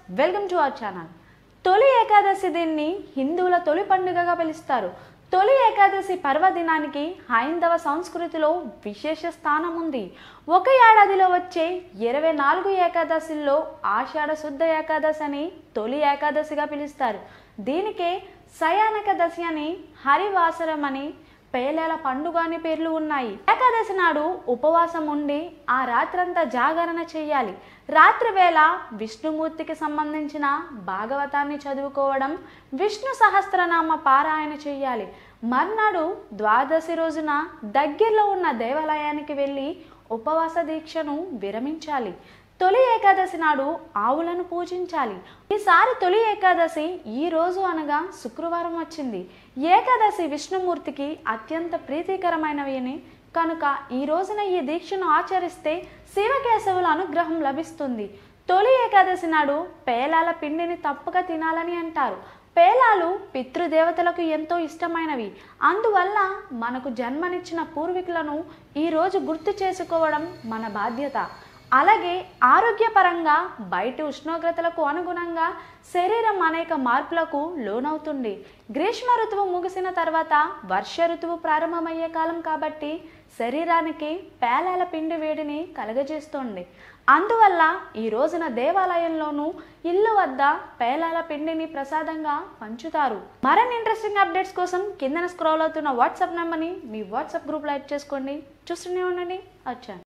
welcome to our channel తొలి ఏకాదశి దీన్ని హిందువుల తొలి పండుగగా పిలుస్తారు తొలి ఏకాదశి పర్వదినానికి హైందవ సంస్కృతిలో విశేష స్థానం ఉంది ఒక ఏడాదిలో వచ్చే ఇరవై నాలుగు ఏకాదశిల్లో ఆషాఢ శుద్ధ ఏకాదశి అని తొలి ఏకాదశిగా పిలుస్తారు దీనికే శయానకదశి అని హరివాసరం అని పేలేల పండుగ అని పేర్లు ఉన్నాయి ఏకాదశి నాడు ఉపవాసం ఉండి ఆ రాత్రంతా జాగరణ చేయాలి రాత్రి వేళ విష్ణుమూర్తికి సంబంధించిన భాగవతాన్ని చదువుకోవడం విష్ణు సహస్రనామ పారాయణ చేయాలి మర్నాడు ద్వాదశి రోజున దగ్గరలో ఉన్న దేవాలయానికి వెళ్ళి ఉపవాస దీక్షను విరమించాలి తొలి ఏకాదశి నాడు ఆవులను పూజించాలి ఈసారి తొలి ఏకాదశి ఈ రోజు అనగా శుక్రవారం వచ్చింది ఏకాదశి విష్ణుమూర్తికి అత్యంత ప్రీతికరమైనవి అని కనుక ఈ రోజున ఈ దీక్షను ఆచరిస్తే శివకేశవుల అనుగ్రహం లభిస్తుంది తొలి ఏకాదశి నాడు పేలాల పిండిని తప్పక తినాలని అంటారు పేలాలు పితృదేవతలకు ఎంతో ఇష్టమైనవి అందువల్ల మనకు జన్మనిచ్చిన పూర్వీకులను ఈరోజు గుర్తు చేసుకోవడం మన బాధ్యత అలాగే ఆరోగ్యపరంగా బయటి ఉష్ణోగ్రతలకు అనుగుణంగా శరీరం అనేక మార్పులకు లోనవుతుంది గ్రీష్మ ఋతువు ముగిసిన తర్వాత వర్ష ఋతువు ప్రారంభమయ్యే కాలం కాబట్టి శరీరానికి పేలాల పిండి వేడిని కలగజేస్తుంది అందువల్ల ఈ రోజున దేవాలయంలోనూ ఇల్లు వద్ద పేలాల పిండిని ప్రసాదంగా పంచుతారు మరిన్ని ఇంట్రెస్టింగ్ అప్డేట్స్ కోసం కిందన స్క్రోల్ అవుతున్న వాట్సాప్ నెంబర్ని మీ వాట్సాప్ గ్రూప్లో యాడ్ చేసుకోండి చూస్తూనే ఉండండి వచ్చాను